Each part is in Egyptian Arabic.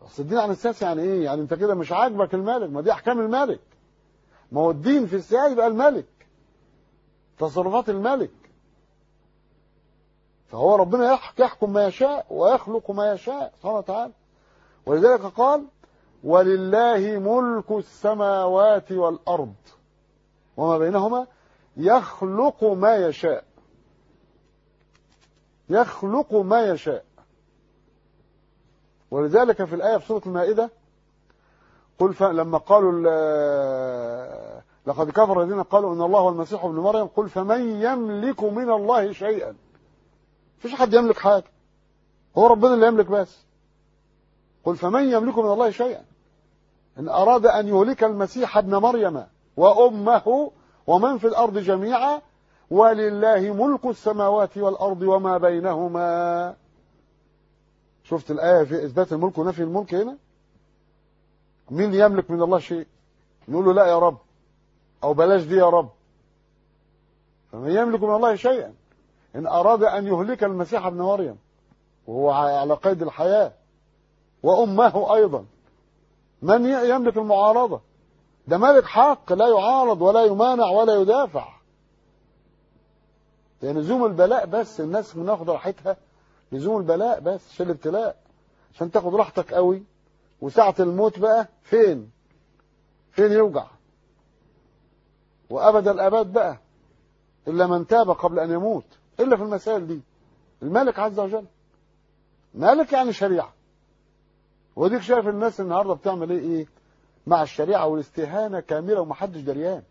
اصل الدين عن السياسه يعني ايه يعني انت كده مش عاجبك الملك ما دي احكام الملك ما هو الدين في السياسه يبقى الملك تصرفات الملك فهو ربنا يحكم ما يشاء ويخلق ما يشاء سبحانه وتعالى ولذلك قال ولله ملك السماوات والأرض وما بينهما يخلق ما يشاء يخلق ما يشاء ولذلك في الآية في سورة المائدة قل ف... لما قالوا ال... لقد كفر الذين قالوا ان الله هو المسيح ابن مريم قل فمن يملك من الله شيئا مفيش حد يملك حاجه هو ربنا اللي يملك بس قل فمن يملك من الله شيئا ان اراد ان يهلك المسيح ابن مريم وامه ومن في الارض جميعا ولله ملك السماوات والارض وما بينهما شفت الايه في اثبات الملك ونفي الملك هنا مين يملك من الله شيء نقول له لا يا رب او بلاش دي يا رب فمن يملك من الله شيئا ان اراد ان يهلك المسيح ابن مريم وهو على قيد الحياه وامه ايضا من يملك المعارضه ده ملك حق لا يعارض ولا يمانع ولا يدافع يعني لزوم البلاء بس الناس بناخد راحتها لزوم البلاء بس عشان الابتلاء عشان تاخد راحتك قوي وساعة الموت بقى فين فين يوجع وأبد الأبد بقى إلا من تاب قبل أن يموت إلا في المسائل دي الملك عز وجل مالك يعني شريعة وديك شايف الناس النهاردة بتعمل إيه إيه مع الشريعة والاستهانة كاملة ومحدش دريان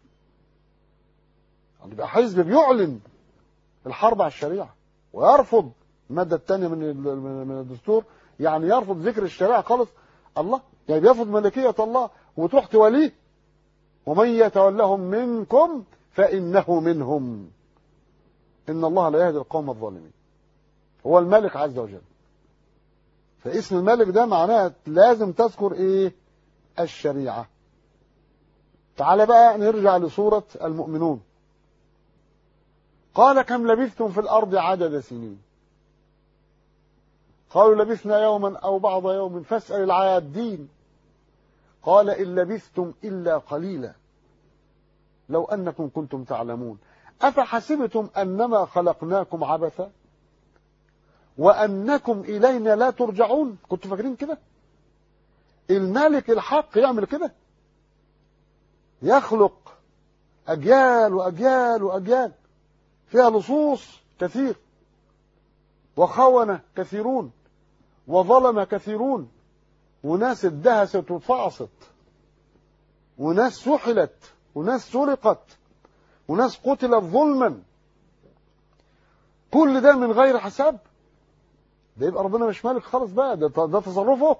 يبقى حزب بيعلن الحرب على الشريعة ويرفض المادة الثانية من من الدستور يعني يرفض ذكر الشريعة خالص الله يعني بيرفض ملكية الله وتروح توليه ومن يتولهم منكم فإنه منهم إن الله لا يهدي القوم الظالمين هو الملك عز وجل فاسم الملك ده معناه لازم تذكر ايه الشريعة تعال بقى نرجع لسورة المؤمنون قال كم لبثتم في الأرض عدد سنين قالوا لبثنا يوما أو بعض يوم فاسأل العادين قال إن لبثتم إلا قليلا لو أنكم كنتم تعلمون أفحسبتم أنما خلقناكم عبثا وأنكم إلينا لا ترجعون كنتوا فاكرين كده الملك الحق يعمل كده يخلق أجيال وأجيال وأجيال فيها لصوص كثير وخونة كثيرون وظلم كثيرون وناس ادهست وفعصت وناس سحلت وناس سرقت وناس قتلت ظلما كل ده من غير حساب ده يبقى ربنا مش مالك خالص بقى ده, ده تصرفه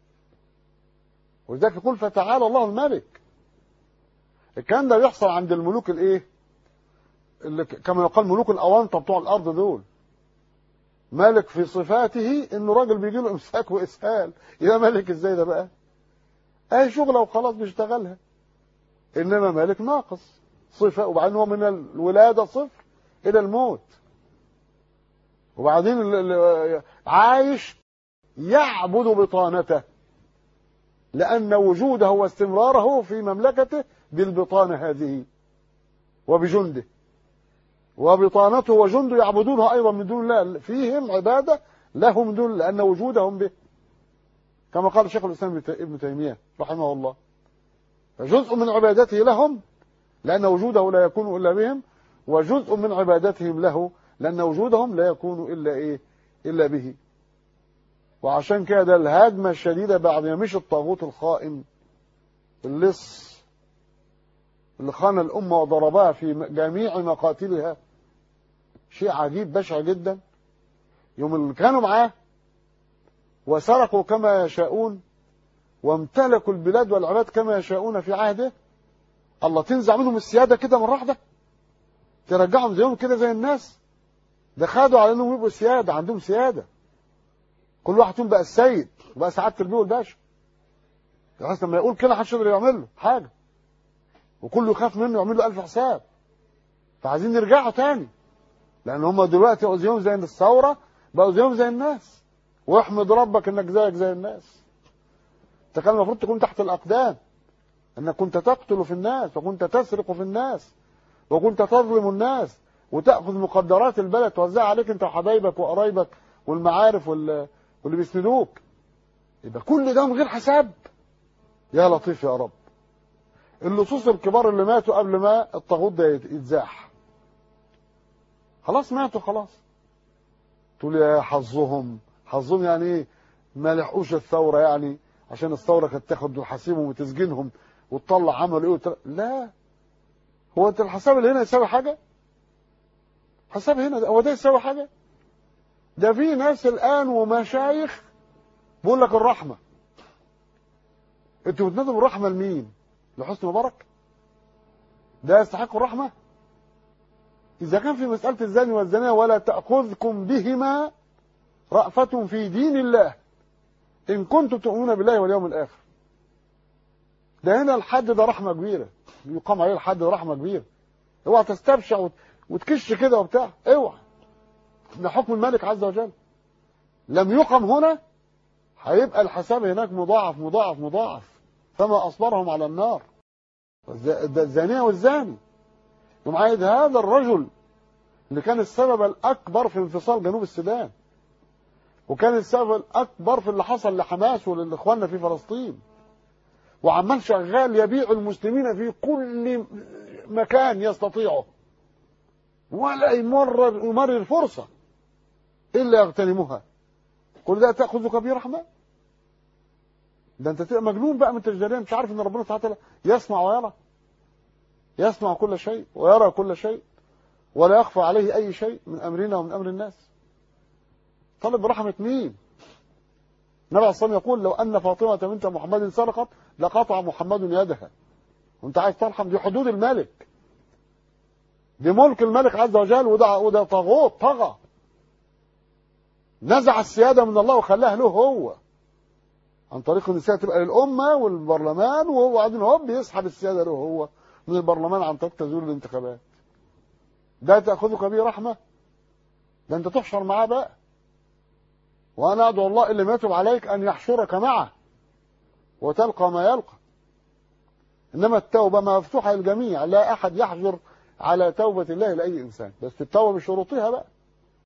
ولذلك يقول فتعالى الله الملك الكلام ده بيحصل عند الملوك الايه اللي كما يقال ملوك الاوانطه بتوع الارض دول ملك في صفاته انه راجل بيجي له امساك واسهال يبقى ملك ازاي ده بقى اي شغله وخلاص بيشتغلها انما ملك ناقص صفه وبعدين هو من الولاده صفر الى الموت وبعدين عايش يعبد بطانته لأن وجوده واستمراره في مملكته بالبطانة هذه وبجنده وبطانته وجنده يعبدونه أيضا من دون الله فيهم عبادة لهم دون لأن وجودهم به كما قال شيخ الإسلام ابن تيمية رحمه الله فجزء من عبادته لهم لأن وجوده لا يكون إلا بهم وجزء من عبادتهم له لأن وجودهم لا يكون إلا إيه إلا به وعشان كده الهجمة الشديدة بعد ما مش الطاغوت الخائن اللص اللي خان الأمة وضربها في جميع مقاتلها شيء عجيب بشع جدا يوم اللي كانوا معاه وسرقوا كما يشاءون وامتلكوا البلاد والعباد كما يشاءون في عهده الله تنزع منهم السيادة كده مرة واحدة ترجعهم زيهم كده زي الناس ده خدوا على انهم يبقوا سيادة عندهم سيادة كل واحد فيهم بقى السيد وبقى سعادة البيه والباشا بحيث لما يقول كده محدش يقدر يعمل له حاجة وكله يخاف منه يعمل له ألف حساب فعايزين يرجعوا تاني لأن هم دلوقتي بقوا زيهم زي الثورة بقوا زيهم زي الناس واحمد ربك انك زيك زي الناس انت كان المفروض تكون تحت الاقدام انك كنت تقتل في الناس وكنت تسرق في الناس وكنت تظلم الناس وتاخذ مقدرات البلد توزعها عليك انت وحبايبك وقرايبك والمعارف وال- واللي بيسندوك يبقى كل ده من غير حساب يا لطيف يا رب اللصوص الكبار اللي ماتوا قبل ما الطاغوت ده يت- يتزاح خلاص ماتوا خلاص تقول يا حظهم حظهم يعني ايه ما لحقوش الثوره يعني عشان الثوره كانت تاخد محاسيبهم وتسجنهم وتطلع عمل ايه وتر... لا هو انت الحساب اللي هنا يساوي حاجه حساب هنا ده هو ده يساوي حاجه ده في ناس الان ومشايخ بيقول لك الرحمه انتوا بتنادوا الرحمه لمين لحسني مبارك ده يستحق الرحمه اذا كان في مساله الزاني والزانيه ولا تاخذكم بهما رأفة في دين الله إن كنتم تؤمنون بالله واليوم الآخر ده هنا الحد ده رحمة كبيرة يقام عليه الحد ده رحمة كبيرة اوعى تستبشع وت- وتكش كده وبتاع اوعى ده حكم الملك عز وجل لم يقم هنا هيبقى الحساب هناك مضاعف مضاعف مضاعف فما أصبرهم على النار والز- ده الزانية والزاني يوم عايد هذا الرجل اللي كان السبب الأكبر في انفصال جنوب السودان وكان السبب الأكبر في اللي حصل لحماس ولإخواننا في فلسطين وعمال شغال يبيع المسلمين في كل مكان يستطيعه ولا يمرر يمرر فرصة إلا يغتنمها كل ده تأخذك برحمة ده أنت تبقى مجنون بقى من تجدرين مش عارف إن ربنا سبحانه وتعالى يسمع ويرى يسمع كل شيء ويرى كل شيء ولا يخفى عليه أي شيء من أمرنا ومن أمر الناس طالب برحمة مين النبي عليه الصلاة والسلام يقول لو أن فاطمة بنت محمد سرقت لقطع محمد يدها وانت عايز ترحم دي حدود الملك دي ملك الملك عز وجل وده وده طاغوت طغى نزع السيادة من الله وخلاها له هو عن طريق ان السيادة تبقى للأمة والبرلمان وهو بعدين هو بيسحب السيادة له هو من البرلمان عن طريق تزوير الانتخابات ده تأخذك به رحمة ده انت تحشر معاه بقى وانا ادعو الله اللي يتوب عليك ان يحشرك معه وتلقى ما يلقى انما التوبه مفتوحه للجميع لا احد يحجر على توبه الله لاي انسان بس التوبه بشروطها بقى